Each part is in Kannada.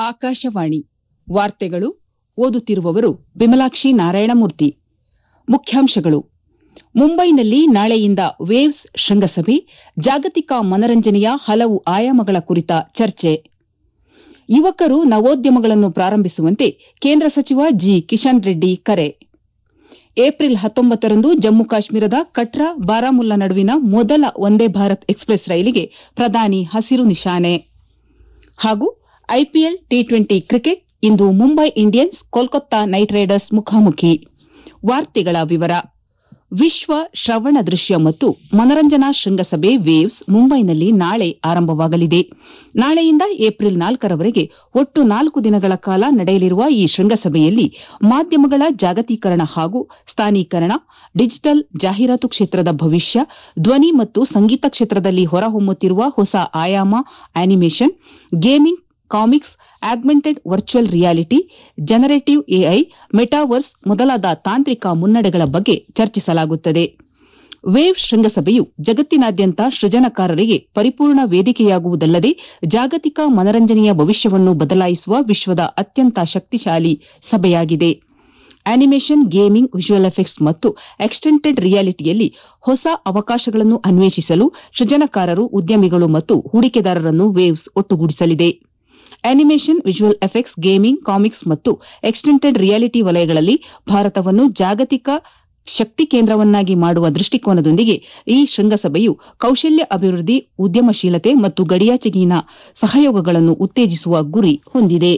ಆಕಾಶವಾಣಿ ವಾರ್ತೆಗಳು ಓದುತ್ತಿರುವವರು ಬಿಮಲಾಕ್ಷಿ ನಾರಾಯಣಮೂರ್ತಿ ಮುಖ್ಯಾಂಶಗಳು ಮುಂಬೈನಲ್ಲಿ ನಾಳೆಯಿಂದ ವೇವ್ಸ್ ಶೃಂಗಸಭೆ ಜಾಗತಿಕ ಮನರಂಜನೆಯ ಹಲವು ಆಯಾಮಗಳ ಕುರಿತ ಚರ್ಚೆ ಯುವಕರು ನವೋದ್ಯಮಗಳನ್ನು ಪ್ರಾರಂಭಿಸುವಂತೆ ಕೇಂದ್ರ ಸಚಿವ ಜಿ ಕಿಶನ್ ರೆಡ್ಡಿ ಕರೆ ಏಪ್ರಿಲ್ ಹತ್ತೊಂಬತ್ತರಂದು ಜಮ್ಮು ಕಾಶ್ಮೀರದ ಕಟ್ರಾ ಬಾರಾಮುಲ್ಲಾ ನಡುವಿನ ಮೊದಲ ವಂದೇ ಭಾರತ್ ಎಕ್ಸ್ಪ್ರೆಸ್ ರೈಲಿಗೆ ಪ್ರಧಾನಿ ಹಸಿರು ನಿಶಾನೆ ಹಾಗೂ ಐಪಿಎಲ್ ಟಿ ಟ್ವೆಂಟಿ ಕ್ರಿಕೆಟ್ ಇಂದು Mumbai Indians Kolkata knight riders ಮುಖಾಮುಖಿ ವಾರ್ತೆಗಳ ವಿವರ ವಿಶ್ವ ಶ್ರವಣ ದೃಶ್ಯ ಮತ್ತು ಮನರಂಜನಾ ಶೃಂಗಸಭೆ ವೇವ್ಸ್ ಮುಂಬೈನಲ್ಲಿ ನಾಳೆ ಆರಂಭವಾಗಲಿದೆ ನಾಳೆಯಿಂದ ಏಪ್ರಿಲ್ ನಾಲ್ಕರವರೆಗೆ ಒಟ್ಟು ನಾಲ್ಕು ದಿನಗಳ ಕಾಲ ನಡೆಯಲಿರುವ ಈ ಶೃಂಗಸಭೆಯಲ್ಲಿ ಮಾಧ್ಯಮಗಳ ಜಾಗತೀಕರಣ ಹಾಗೂ ಸ್ಥಾನೀಕರಣ ಡಿಜಿಟಲ್ ಜಾಹೀರಾತು ಕ್ಷೇತ್ರದ ಭವಿಷ್ಯ ಧ್ವನಿ ಮತ್ತು ಸಂಗೀತ ಕ್ಷೇತ್ರದಲ್ಲಿ ಹೊರಹೊಮ್ಮುತ್ತಿರುವ ಹೊಸ ಆಯಾಮ animation gaming comics augmented virtual reality generative AI metaverse ಮೊದಲಾದ ತಾಂತ್ರಿಕ ಮುನ್ನಡೆಗಳ ಬಗ್ಗೆ ಚರ್ಚಿಸಲಾಗುತ್ತದೆ ವೇವ್ ಶೃಂಗಸಭೆಯು ಜಗತ್ತಿನಾದ್ಯಂತ ಸೃಜನಕಾರರಿಗೆ ಪರಿಪೂರ್ಣ ವೇದಿಕೆಯಾಗುವುದಲ್ಲದೆ ಜಾಗತಿಕ ಮನರಂಜನೆಯ ಭವಿಷ್ಯವನ್ನು ಬದಲಾಯಿಸುವ ವಿಶ್ವದ ಅತ್ಯಂತ ಶಕ್ತಿಶಾಲಿ ಸಭೆಯಾಗಿದೆ ಆನಿಮೇಷನ್ ಗೇಮಿಂಗ್ ವಿಜುವಲ್ ಎಫೆಕ್ಟ್ಸ್ ಮತ್ತು ಎಕ್ಸ್ಟೆಂಟೆಡ್ ರಿಯಾಲಿಟಿಯಲ್ಲಿ ಹೊಸ ಅವಕಾಶಗಳನ್ನು ಅನ್ವೇಷಿಸಲು ಸೃಜನಕಾರರು ಉದ್ಯಮಿಗಳು ಮತ್ತು ಹೂಡಿಕೆದಾರರನ್ನು ವೇವ್ಸ್ ಒಟ್ಟುಗೂಡಿಸಲಿದೆ animation visual effects gaming comics ಮತ್ತು ಎಕ್ಸ್ಟೆಂಟೆಡ್ ರಿಯಾಲಿಟಿ ವಲಯಗಳಲ್ಲಿ ಭಾರತವನ್ನು ಜಾಗತಿಕ ಶಕ್ತಿ ಕೇಂದ್ರವನ್ನಾಗಿ ಮಾಡುವ ದೃಷ್ಟಿಕೋನದೊಂದಿಗೆ ಈ ಶೃಂಗಸಭೆಯು ಕೌಶಲ್ಯ ಅಭಿವೃದ್ಧಿ ಉದ್ಯಮಶೀಲತೆ ಮತ್ತು ಗಡಿಯಾಚೆಗಿನ ಸಹಯೋಗಗಳನ್ನು ಉತ್ತೇಜಿಸುವ ಗುರಿ ಹೊಂದಿದೆ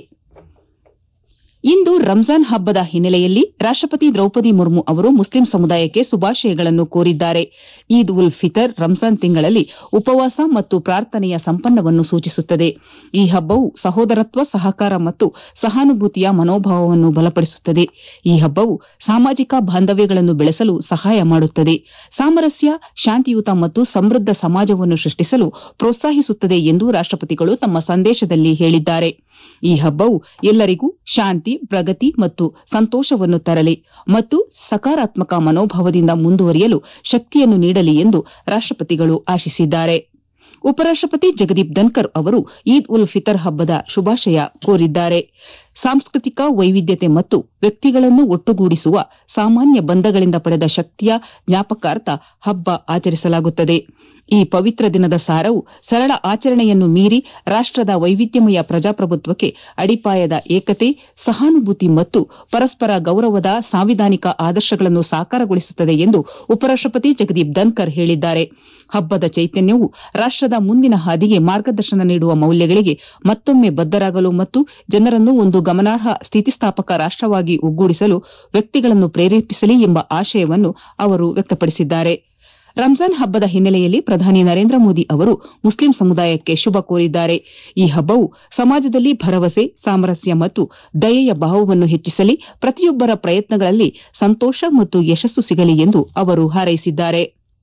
ಇಂದು ರಂಜಾನ್ ಹಬ್ಬದ ಹಿನ್ನೆಲೆಯಲ್ಲಿ ರಾಷ್ಟಪತಿ ದ್ರೌಪದಿ ಮುರ್ಮು ಅವರು ಮುಸ್ಲಿಂ ಸಮುದಾಯಕ್ಕೆ ಶುಭಾಶಯಗಳನ್ನು ಕೋರಿದ್ದಾರೆ ಈದ್ ಉಲ್ ಫಿತರ್ ರಂಜಾನ್ ತಿಂಗಳಲ್ಲಿ ಉಪವಾಸ ಮತ್ತು ಪ್ರಾರ್ಥನೆಯ ಸಂಪನ್ನವನ್ನು ಸೂಚಿಸುತ್ತದೆ ಈ ಹಬ್ಬವು ಸಹೋದರತ್ವ ಸಹಕಾರ ಮತ್ತು ಸಹಾನುಭೂತಿಯ ಮನೋಭಾವವನ್ನು ಬಲಪಡಿಸುತ್ತದೆ ಈ ಹಬ್ಬವು ಸಾಮಾಜಿಕ ಬಾಂಧವ್ಯಗಳನ್ನು ಬೆಳೆಸಲು ಸಹಾಯ ಮಾಡುತ್ತದೆ ಸಾಮರಸ್ಯ ಶಾಂತಿಯುತ ಮತ್ತು ಸಮೃದ್ಧ ಸಮಾಜವನ್ನು ಸೃಷ್ಟಿಸಲು ಪ್ರೋತ್ಸಾಹಿಸುತ್ತದೆ ಎಂದು ರಾಷ್ಟಪತಿಗಳು ತಮ್ಮ ಸಂದೇಶದಲ್ಲಿ ಹೇಳಿದ್ದಾರೆ ಈ ಹಬ್ಬವು ಎಲ್ಲರಿಗೂ ಶಾಂತಿ ಪ್ರಗತಿ ಮತ್ತು ಸಂತೋಷವನ್ನು ತರಲಿ ಮತ್ತು ಸಕಾರಾತ್ಮಕ ಮನೋಭಾವದಿಂದ ಮುಂದುವರಿಯಲು ಶಕ್ತಿಯನ್ನು ನೀಡಲಿ ಎಂದು ರಾಷ್ಟಪತಿಗಳು ಆಶಿಸಿದ್ದಾರೆ ಉಪರಾಷ್ಟಪತಿ ಜಗದೀಪ್ ಧನ್ಕರ್ ಅವರು ಈದ್ ಉಲ್ ಫಿತರ್ ಹಬ್ಬದ ಶುಭಾಶಯ ಕೋರಿದ್ದಾರೆ ಸಾಂಸ್ಕೃತಿಕ ವೈವಿಧ್ಯತೆ ಮತ್ತು ವ್ಯಕ್ತಿಗಳನ್ನು ಒಟ್ಟುಗೂಡಿಸುವ ಸಾಮಾನ್ಯ ಬಂಧಗಳಿಂದ ಪಡೆದ ಶಕ್ತಿಯ ಜ್ಞಾಪಕಾರ್ಥ ಹಬ್ಬ ಆಚರಿಸಲಾಗುತ್ತದೆ ಈ ಪವಿತ್ರ ದಿನದ ಸಾರವು ಸರಳ ಆಚರಣೆಯನ್ನು ಮೀರಿ ರಾಷ್ಟದ ವೈವಿಧ್ಯಮಯ ಪ್ರಜಾಪ್ರಭುತ್ವಕ್ಕೆ ಅಡಿಪಾಯದ ಏಕತೆ ಸಹಾನುಭೂತಿ ಮತ್ತು ಪರಸ್ಪರ ಗೌರವದ ಸಾಂವಿಧಾನಿಕ ಆದರ್ಶಗಳನ್ನು ಸಾಕಾರಗೊಳಿಸುತ್ತದೆ ಎಂದು ಉಪರಾಷ್ಟಪತಿ ಜಗದೀಪ್ ಧನ್ಕರ್ ಹೇಳಿದ್ದಾರೆ ಹಬ್ಬದ ಚೈತನ್ಯವು ರಾಷ್ಟದ ಮುಂದಿನ ಹಾದಿಗೆ ಮಾರ್ಗದರ್ಶನ ನೀಡುವ ಮೌಲ್ಯಗಳಿಗೆ ಮತ್ತೊಮ್ಮೆ ಬದ್ದರಾಗಲು ಮತ್ತು ಜನರನ್ನು ಒಂದು ಗಮನಾರ್ಹ ಸ್ಥಿತಿಸ್ಥಾಪಕ ರಾಷ್ಟವಾಗಿ ಒಗ್ಗೂಡಿಸಲು ವ್ಯಕ್ತಿಗಳನ್ನು ಪ್ರೇರೇಪಿಸಲಿ ಎಂಬ ಆಶಯವನ್ನು ಅವರು ವ್ಯಕ್ತಪಡಿಸಿದ್ದಾರೆ ರಂಜಾನ್ ಹಬ್ಬದ ಹಿನ್ನೆಲೆಯಲ್ಲಿ ಪ್ರಧಾನಿ ನರೇಂದ್ರ ಮೋದಿ ಅವರು ಮುಸ್ಲಿಂ ಸಮುದಾಯಕ್ಕೆ ಶುಭ ಕೋರಿದ್ದಾರೆ ಈ ಹಬ್ಬವು ಸಮಾಜದಲ್ಲಿ ಭರವಸೆ ಸಾಮರಸ್ಯ ಮತ್ತು ದಯೆಯ ಭಾವವನ್ನು ಹೆಚ್ಚಿಸಲಿ ಪ್ರತಿಯೊಬ್ಬರ ಪ್ರಯತ್ನಗಳಲ್ಲಿ ಸಂತೋಷ ಮತ್ತು ಯಶಸ್ಸು ಸಿಗಲಿ ಎಂದು ಅವರು ಹಾರೈಸಿದ್ದಾರೆ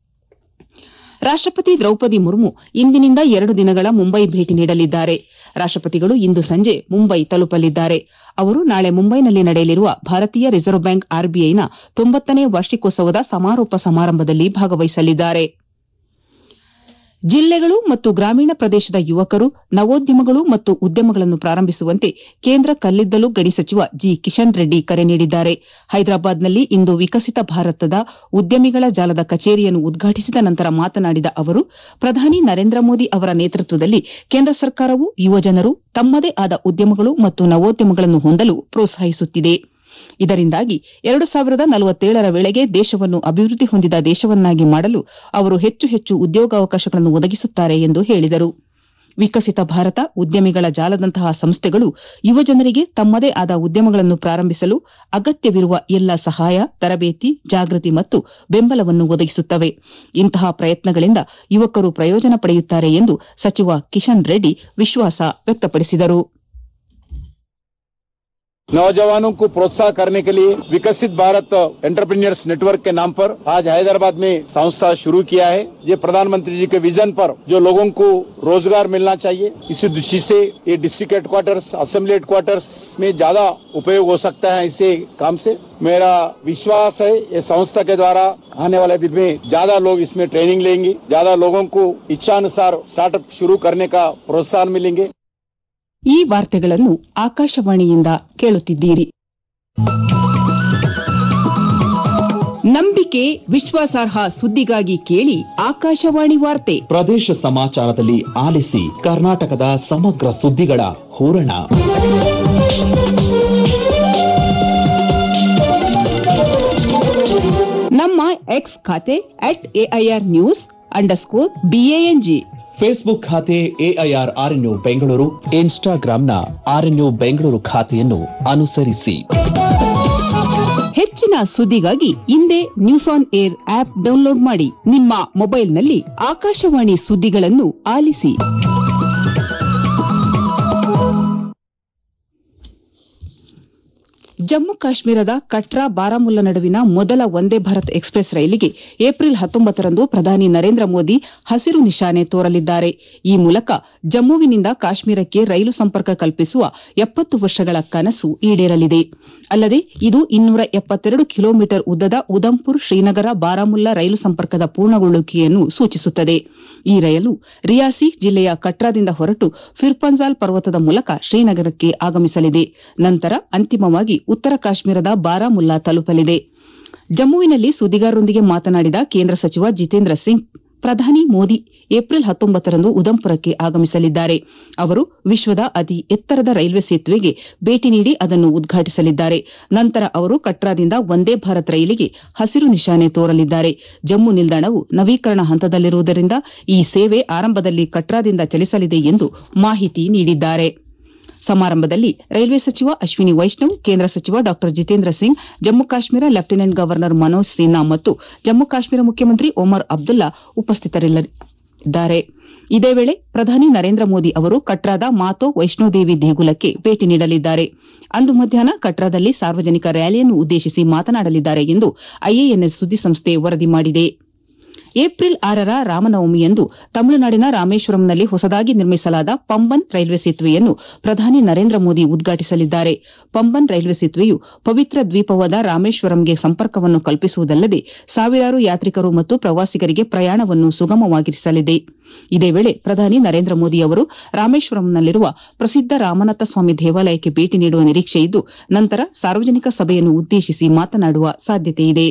ರಾಷ್ಟಪತಿ ದ್ರೌಪದಿ ಮುರ್ಮು ಇಂದಿನಿಂದ ಎರಡು ದಿನಗಳ ಮುಂಬೈ ಭೇಟಿ ನೀಡಲಿದ್ದಾರೆ ರಾಷ್ಟಪತಿಗಳು ಇಂದು ಸಂಜೆ ಮುಂಬೈ ತಲುಪಲಿದ್ದಾರೆ ಅವರು ನಾಳೆ ಮುಂಬೈನಲ್ಲಿ ನಡೆಯಲಿರುವ ಭಾರತೀಯ ರಿಸರ್ವ್ ಬ್ಯಾಂಕ್ ಆರ್ಬಿಐನ ತೊಂಬತ್ತನೇ ವಾರ್ಷಿಕೋತ್ಸವದ ಸಮಾರೋಪ ಸಮಾರಂಭದಲ್ಲಿ ಭಾಗವಹಿಸಲಿದ್ದಾರೆ ಜಿಲ್ಲೆಗಳು ಮತ್ತು ಗ್ರಾಮೀಣ ಪ್ರದೇಶದ ಯುವಕರು ನವೋದ್ಯಮಗಳು ಮತ್ತು ಉದ್ಯಮಗಳನ್ನು ಪ್ರಾರಂಭಿಸುವಂತೆ ಕೇಂದ್ರ ಕಲ್ಲಿದ್ದಲು ಗಣಿ ಸಚಿವ ಜಿ ಕಿಶನ್ ರೆಡ್ಡಿ ಕರೆ ನೀಡಿದ್ದಾರೆ ಹೈದರಾಬಾದ್ನಲ್ಲಿ ಇಂದು ವಿಕಸಿತ ಭಾರತದ ಉದ್ಯಮಿಗಳ ಜಾಲದ ಕಚೇರಿಯನ್ನು ಉದ್ಘಾಟಿಸಿದ ನಂತರ ಮಾತನಾಡಿದ ಅವರು ಪ್ರಧಾನಿ ನರೇಂದ್ರ ಮೋದಿ ಅವರ ನೇತೃತ್ವದಲ್ಲಿ ಕೇಂದ್ರ ಸರ್ಕಾರವು ಯುವಜನರು ತಮ್ಮದೇ ಆದ ಉದ್ಯಮಗಳು ಮತ್ತು ನವೋದ್ಯಮಗಳನ್ನು ಹೊಂದಲು ಪ್ರೋತ್ಸಾಹಿಸುತ್ತಿದೆ ಇದರಿಂದಾಗಿ ಎರಡು ಸಾವಿರದ ನಲವತ್ತೇಳರ ವೇಳೆಗೆ ದೇಶವನ್ನು ಅಭಿವೃದ್ಧಿ ಹೊಂದಿದ ದೇಶವನ್ನಾಗಿ ಮಾಡಲು ಅವರು ಹೆಚ್ಚು ಹೆಚ್ಚು ಉದ್ಯೋಗಾವಕಾಶಗಳನ್ನು ಒದಗಿಸುತ್ತಾರೆ ಎಂದು ಹೇಳಿದರು ವಿಕಸಿತ ಭಾರತ ಉದ್ಯಮಿಗಳ ಜಾಲದಂತಹ ಸಂಸ್ಥೆಗಳು ಯುವಜನರಿಗೆ ತಮ್ಮದೇ ಆದ ಉದ್ಯಮಗಳನ್ನು ಪ್ರಾರಂಭಿಸಲು ಅಗತ್ಯವಿರುವ ಎಲ್ಲ ಸಹಾಯ ತರಬೇತಿ ಜಾಗೃತಿ ಮತ್ತು ಬೆಂಬಲವನ್ನು ಒದಗಿಸುತ್ತವೆ ಇಂತಹ ಪ್ರಯತ್ನಗಳಿಂದ ಯುವಕರು ಪ್ರಯೋಜನ ಪಡೆಯುತ್ತಾರೆ ಎಂದು ಸಚಿವ ಕಿಶನ್ ರೆಡ್ಡಿ ವಿಶ್ವಾಸ ವ್ಯಕ್ತಪಡಿಸಿದರು नौजवानों को प्रोत्साहन करने के लिए विकसित भारत एंटरप्रेन्योर्स नेटवर्क के नाम पर आज हैदराबाद में संस्था शुरू किया है ये प्रधानमंत्री जी के विजन पर जो लोगों को रोजगार मिलना चाहिए इसी दृष्टि से ये डिस्ट्रिक्ट हेडक्वार्टर्स असेंबली हेडक्वार्टर्स में ज्यादा उपयोग हो सकता है इसे काम से मेरा विश्वास है ये संस्था के द्वारा आने वाले दिन में ज्यादा लोग इसमें ट्रेनिंग लेंगे ज्यादा लोगों को इच्छानुसार स्टार्टअप शुरू करने का प्रोत्साहन मिलेंगे ಈ ವಾರ್ತೆಗಳನ್ನು ಆಕಾಶವಾಣಿಯಿಂದ ಕೇಳುತ್ತಿದ್ದೀರಿ ನಂಬಿಕೆ ವಿಶ್ವಾಸಾರ್ಹ ಸುದ್ದಿಗಾಗಿ ಕೇಳಿ ಆಕಾಶವಾಣಿ ವಾರ್ತೆ ಪ್ರದೇಶ ಸಮಾಚಾರದಲ್ಲಿ ಆಲಿಸಿ ಕರ್ನಾಟಕದ ಸಮಗ್ರ ಸುದ್ದಿಗಳ ಹೂರಣ ನಮ್ಮ ಎಕ್ಸ್ ಖಾತೆ at AIR news underscore B A N G Facebook ಖಾತೆ ಎಐಆರ್ ಆರ್ಎನ್ಯು ಬೆಂಗಳೂರು ಇನ್ಸ್ಟಾಗ್ರಾಂನ ಆರ್ಎನ್ಯು ಬೆಂಗಳೂರು ಖಾತೆಯನ್ನು ಅನುಸರಿಸಿ ಹೆಚ್ಚಿನ ಸುದ್ದಿಗಾಗಿ ಹಿಂದೆ news on air app download ಮಾಡಿ ನಿಮ್ಮ ಮೊಬೈಲ್ನಲ್ಲಿ ಆಕಾಶವಾಣಿ ಸುದ್ದಿಗಳನ್ನು ಆಲಿಸಿ ಜಮ್ಮು ಕಾಶ್ಮೀರದ ಕಟ್ರಾ ಬಾರಾಮುಲ್ಲಾ ನಡುವಿನ ಮೊದಲ ವಂದೇ ಭಾರತ್ ಎಕ್ಸ್ಪ್ರೆಸ್ ರೈಲಿಗೆ ಏಪ್ರಿಲ್ ಹತ್ತೊಂಬತ್ತರಂದು ಪ್ರಧಾನಿ ನರೇಂದ್ರ ಮೋದಿ ಹಸಿರು ನಿಶಾನೆ ತೋರಲಿದ್ದಾರೆ ಈ ಮೂಲಕ ಜಮ್ಮುವಿನಿಂದ ಕಾಶ್ಮೀರಕ್ಕೆ ರೈಲು ಸಂಪರ್ಕ ಕಲ್ಪಿಸುವ ಎಪ್ಪತ್ತು ವರ್ಷಗಳ ಕನಸು ಈಡೇರಲಿದೆ ಅಲ್ಲದೆ ಇದು ಇನ್ನೂರ ಎಪ್ಪತ್ತೆರಡು ಕಿಲೋಮೀಟರ್ ಉದ್ದದ ಉದಂಪುರ್ ಶ್ರೀನಗರ ಬಾರಾಮುಲ್ಲಾ ರೈಲು ಸಂಪರ್ಕದ ಪೂರ್ಣಗೊಳ್ಳುವಿಕೆಯನ್ನು ಸೂಚಿಸುತ್ತದೆ ಈ ರೈಲು ರಿಯಾಸಿ ಜಿಲ್ಲೆಯ ಕಟ್ರಾದಿಂದ ಹೊರಟು ಫಿರ್ಪಂಜಾಲ್ ಪರ್ವತದ ಮೂಲಕ ಶ್ರೀನಗರಕ್ಕೆ ಆಗಮಿಸಲಿದೆ ನಂತರ ಅಂತಿಮವಾಗಿ ಉತ್ತರ ಕಾಶ್ಮೀರದ ಬಾರಾಮುಲ್ಲಾ ತಲುಪಲಿದೆ ಜಮ್ಮುವಿನಲ್ಲಿ ಸುದ್ದಿಗಾರರೊಂದಿಗೆ ಮಾತನಾಡಿದ ಕೇಂದ್ರ ಸಚಿವ ಜಿತೇಂದ್ರ ಸಿಂಗ್ ಪ್ರಧಾನಿ ಮೋದಿ ಏಪ್ರಿಲ್ ಹತ್ತೊಂಬತ್ತರಂದು ಉದಂಪುರಕ್ಕೆ ಆಗಮಿಸಲಿದ್ದಾರೆ ಅವರು ವಿಶ್ವದ ಅತಿ ಎತ್ತರದ ರೈಲ್ವೆ ಸೇತುವೆಗೆ ಭೇಟಿ ನೀಡಿ ಅದನ್ನು ಉದ್ಘಾಟಿಸಲಿದ್ದಾರೆ ನಂತರ ಅವರು ಕಟ್ರಾದಿಂದ ವಂದೇ ಭಾರತ್ ರೈಲಿಗೆ ಹಸಿರು ನಿಶಾನೆ ತೋರಲಿದ್ದಾರೆ ಜಮ್ಮು ನಿಲ್ದಾಣವು ನವೀಕರಣ ಹಂತದಲ್ಲಿರುವುದರಿಂದ ಈ ಸೇವೆ ಆರಂಭದಲ್ಲಿ ಕಟ್ರಾದಿಂದ ಚಲಿಸಲಿದೆ ಎಂದು ಮಾಹಿತಿ ನೀಡಿದ್ದಾರೆ ಸಮಾರಂಭದಲ್ಲಿ ರೈಲ್ವೆ ಸಚಿವ ಅಶ್ವಿನಿ ವೈಷ್ಣವ್ ಕೇಂದ್ರ ಸಚಿವ ಡಾ ಜಿತೇಂದ್ರ ಸಿಂಗ್ ಜಮ್ಮು ಕಾಶ್ಮೀರ ಲೆಫ್ಟಿನೆಂಟ್ ಗವರ್ನರ್ ಮನೋಜ್ ಸಿನ್ಹಾ ಮತ್ತು ಜಮ್ಮು ಕಾಶ್ಮೀರ ಮುಖ್ಯಮಂತ್ರಿ ಒಮರ್ ಅಬ್ದುಲ್ಲಾ ಉಪಸ್ಥಿತರಿರಲಿದ್ದಾರೆ ಇದೇ ವೇಳೆ ಪ್ರಧಾನಿ ನರೇಂದ್ರ ಮೋದಿ ಅವರು ಕಟ್ರಾದ ಮಾತೋ ವೈಷ್ಣೋದೇವಿ ದೇಗುಲಕ್ಕೆ ಭೇಟಿ ನೀಡಲಿದ್ದಾರೆ ಅಂದು ಮಧ್ಯಾಹ್ನ ಕಟ್ರಾದಲ್ಲಿ ಸಾರ್ವಜನಿಕ ರ್ಯಾಲಿಯನ್ನು ಉದ್ದೇಶಿಸಿ ಮಾತನಾಡಲಿದ್ದಾರೆ ಎಂದು ಐಎಎನ್ಎಸ್ ಸುದ್ದಿಸಂಸ್ಥೆ ವರದಿ ಮಾಡಿದೆ ಏಪ್ರಿಲ್ ಆರರ ರಾಮನವಮಿಯಂದು ತಮಿಳುನಾಡಿನ ರಾಮೇಶ್ವರಂನಲ್ಲಿ ಹೊಸದಾಗಿ ನಿರ್ಮಿಸಲಾದ ಪಂಬನ್ ರೈಲ್ವೆ ಸೇತುವೆಯನ್ನು ಪ್ರಧಾನಿ ನರೇಂದ್ರ ಮೋದಿ ಉದ್ಘಾಟಿಸಲಿದ್ದಾರೆ ಪಂಬನ್ ರೈಲ್ವೆ ಸೇತುವೆಯು ಪವಿತ್ರ ದ್ವೀಪವಾದ ರಾಮೇಶ್ವರಂಗೆ ಸಂಪರ್ಕವನ್ನು ಕಲ್ಪಿಸುವುದಲ್ಲದೆ ಸಾವಿರಾರು ಯಾತ್ರಿಕರು ಮತ್ತು ಪ್ರವಾಸಿಗರಿಗೆ ಪ್ರಯಾಣವನ್ನು ಸುಗಮವಾಗಿಸಲಿದೆ ಇದೇ ವೇಳೆ ಪ್ರಧಾನಿ ನರೇಂದ್ರ ಮೋದಿ ಅವರು ರಾಮೇಶ್ವರಂನಲ್ಲಿರುವ ಪ್ರಸಿದ್ದ ರಾಮನಾಥ ಸ್ವಾಮಿ ದೇವಾಲಯಕ್ಕೆ ಭೇಟಿ ನೀಡುವ ನಿರೀಕ್ಷೆಯಿದ್ದು ನಂತರ ಸಾರ್ವಜನಿಕ ಸಭೆಯನ್ನು ಉದ್ದೇಶಿಸಿ ಮಾತನಾಡುವ ಸಾಧ್ಯತೆಯಿದೆ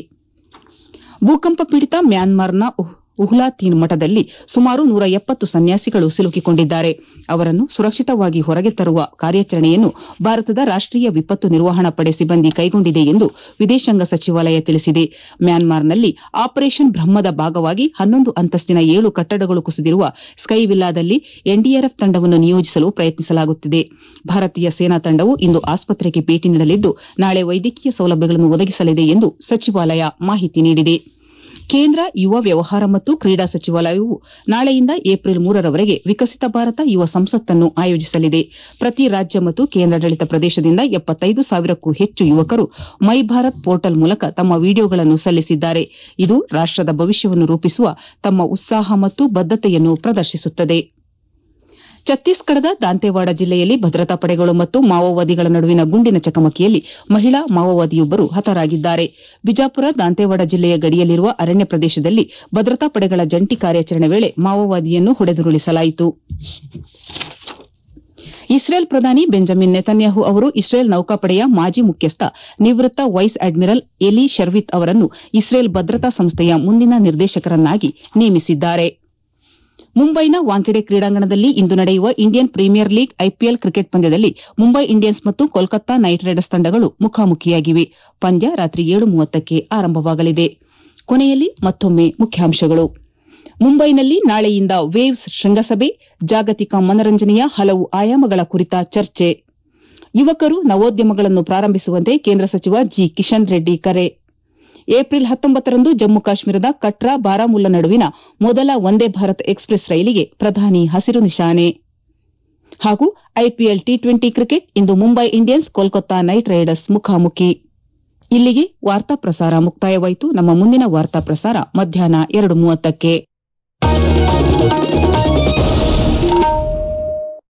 ಭೂಕಂಪ ಪೀಡಿತ ಮ್ಯಾನ್ಮಾರ್ನ ಉಹ್ಲಾತೀನ್ ಮಠದಲ್ಲಿ ಸುಮಾರು ನೂರ ಎಪ್ಪತ್ತು ಸನ್ಯಾಸಿಗಳು ಸಿಲುಕಿಕೊಂಡಿದ್ದಾರೆ ಅವರನ್ನು ಸುರಕ್ಷಿತವಾಗಿ ಹೊರಗೆ ತರುವ ಕಾರ್ಯಾಚರಣೆಯನ್ನು ಭಾರತದ ರಾಷ್ಟೀಯ ವಿಪತ್ತು ನಿರ್ವಹಣಾ ಪಡೆ ಸಿಬ್ಬಂದಿ ಕೈಗೊಂಡಿದೆ ಎಂದು ವಿದೇಶಾಂಗ ಸಚಿವಾಲಯ ತಿಳಿಸಿದೆ ಮ್ಯಾನ್ಮಾರ್ನಲ್ಲಿ ಆಪರೇಷನ್ ಬ್ರಹ್ಮದ ಭಾಗವಾಗಿ ಹನ್ನೊಂದು ಅಂತಸ್ತಿನ ಏಳು ಕಟ್ಟಡಗಳು ಕುಸಿದಿರುವ ಸ್ಕೈವಿಲ್ಲಾದಲ್ಲಿ ಎನ್ಡಿಆರ್ಎಫ್ ತಂಡವನ್ನು ನಿಯೋಜಿಸಲು ಪ್ರಯತ್ನಿಸಲಾಗುತ್ತಿದೆ ಭಾರತೀಯ ಸೇನಾ ತಂಡವು ಇಂದು ಆಸ್ಪತ್ರೆಗೆ ಭೇಟಿ ನೀಡಲಿದ್ದು ನಾಳೆ ವೈದ್ಯಕೀಯ ಸೌಲಭ್ಯಗಳನ್ನು ಒದಗಿಸಲಿದೆ ಎಂದು ಸಚಿವಾಲಯ ಮಾಹಿತಿ ನೀಡಿದೆ ಕೇಂದ್ರ ಯುವ ವ್ಯವಹಾರ ಮತ್ತು ಕ್ರೀಡಾ ಸಚಿವಾಲಯವು ನಾಳೆಯಿಂದ ಏಪ್ರಿಲ್ ಮೂರರವರೆಗೆ ವಿಕಸಿತ ಭಾರತ ಯುವ ಸಂಸತ್ತನ್ನು ಆಯೋಜಿಸಲಿದೆ ಪ್ರತಿ ರಾಜ್ಯ ಮತ್ತು ಕೇಂದ್ರಾಡಳಿತ ಪ್ರದೇಶದಿಂದ ಎಪ್ಪತ್ತೈದು ಸಾವಿರಕ್ಕೂ ಹೆಚ್ಚು ಯುವಕರು ಮೈ ಭಾರತ್ ಪೋರ್ಟಲ್ ಮೂಲಕ ತಮ್ಮ ವಿಡಿಯೋಗಳನ್ನು ಸಲ್ಲಿಸಿದ್ದಾರೆ ಇದು ರಾಷ್ಟದ ಭವಿಷ್ಯವನ್ನು ರೂಪಿಸುವ ತಮ್ಮ ಉತ್ಸಾಹ ಮತ್ತು ಬದ್ದತೆಯನ್ನು ಪ್ರದರ್ಶಿಸುತ್ತದೆ ಛತ್ತೀಸ್ಗಢದ ದಾಂತೆವಾಡ ಜಿಲ್ಲೆಯಲ್ಲಿ ಭದ್ರತಾ ಪಡೆಗಳು ಮತ್ತು ಮಾವೋವಾದಿಗಳ ನಡುವಿನ ಗುಂಡಿನ ಚಕಮಕಿಯಲ್ಲಿ ಮಹಿಳಾ ಮಾವೋವಾದಿಯೊಬ್ಬರು ಹತರಾಗಿದ್ದಾರೆ ಬಿಜಾಪುರ ದಾಂತೆವಾಡ ಜಿಲ್ಲೆಯ ಗಡಿಯಲ್ಲಿರುವ ಅರಣ್ಯ ಪ್ರದೇಶದಲ್ಲಿ ಭದ್ರತಾ ಪಡೆಗಳ ಜಂಟಿ ಕಾರ್ಯಾಚರಣೆ ವೇಳೆ ಮಾವೋವಾದಿಯನ್ನು ಹೊಡೆದುರುಳಿಸಲಾಯಿತು ಇಸ್ರೇಲ್ ಪ್ರಧಾನಿ ಬೆಂಜಮಿನ್ ನೆತನ್ಯಾಹು ಅವರು ಇಸ್ರೇಲ್ ನೌಕಾಪಡೆಯ ಮಾಜಿ ಮುಖ್ಯಸ್ಥ ನಿವೃತ್ತ ವೈಸ್ ಅಡ್ಮಿರಲ್ ಎಲಿ ಶರ್ವಿತ್ ಅವರನ್ನು ಇಸ್ರೇಲ್ ಭದ್ರತಾ ಸಂಸ್ಥೆಯ ಮುಂದಿನ ನಿರ್ದೇಶಕರನ್ನಾಗಿ ನೇಮಿಸಿದ್ದಾರೆ ಮುಂಬೈನ ವಾಂಖೆಡೆ ಕ್ರೀಡಾಂಗಣದಲ್ಲಿ ಇಂದು ನಡೆಯುವ Indian premier league IPL cricket ಪಂದ್ಯದಲ್ಲಿ ಮುಂಬೈ ಇಂಡಿಯನ್ಸ್ ಮತ್ತು ಕೋಲ್ಕತ್ತಾ ನೈಟ್ ರೈಡರ್ಸ್ ತಂಡಗಳು ಮುಖಾಮುಖಿಯಾಗಿವೆ ಪಂದ್ಯ ರಾತ್ರಿ ಏಳು ಮೂವತ್ತಕ್ಕೆ ಆರಂಭವಾಗಲಿದೆ ಕೊನೆಯಲ್ಲಿ ಮತ್ತೊಮ್ಮೆ ಮುಖ್ಯಾಂಶಗಳು ಮುಂಬೈನಲ್ಲಿ ನಾಳೆಯಿಂದ ವೇವ್ಸ್ ಶೃಂಗಸಭೆ ಜಾಗತಿಕ ಮನರಂಜನೆಯ ಹಲವು ಆಯಾಮಗಳ ಕುರಿತ ಚರ್ಚೆ ಯುವಕರು ನವೋದ್ಯಮಗಳನ್ನು ಪ್ರಾರಂಭಿಸುವಂತೆ ಕೇಂದ್ರ ಸಚಿವ ಜಿ ಕಿಶನ್ ರೆಡ್ಡಿ ಕರೆ ಏಪ್ರಿಲ್ ಹತ್ತೊಂಬತ್ತರಂದು ಜಮ್ಮು ಕಾಶ್ಮೀರದ ಕಟ್ರಾ ಬಾರಾಮುಲ್ಲಾ ನಡುವಿನ ಮೊದಲ ವಂದೇ ಭಾರತ್ ಎಕ್ಸ್ಪ್ರೆಸ್ ರೈಲಿಗೆ ಪ್ರಧಾನಿ ಹಸಿರು ನಿಶಾನೆ ಹಾಗೂ ಐಪಿಎಲ್ ಟಿ ಟ್ವೆಂಟಿ ಕ್ರಿಕೆಟ್ ಇಂದು Mumbai Indians Kolkata knight riders ಮುಖಾಮುಖಿ ಇಲ್ಲಿಗೆ ವಾರ್ತಾ ಪ್ರಸಾರ ಮುಕ್ತಾಯವಾಯಿತು ನಮ್ಮ ಮುಂದಿನ ವಾರ್ತಾ ಪ್ರಸಾರ ಮಧ್ಯಾಹ್ನ ಎರಡು ಮೂವತ್ತಕ್ಕೆ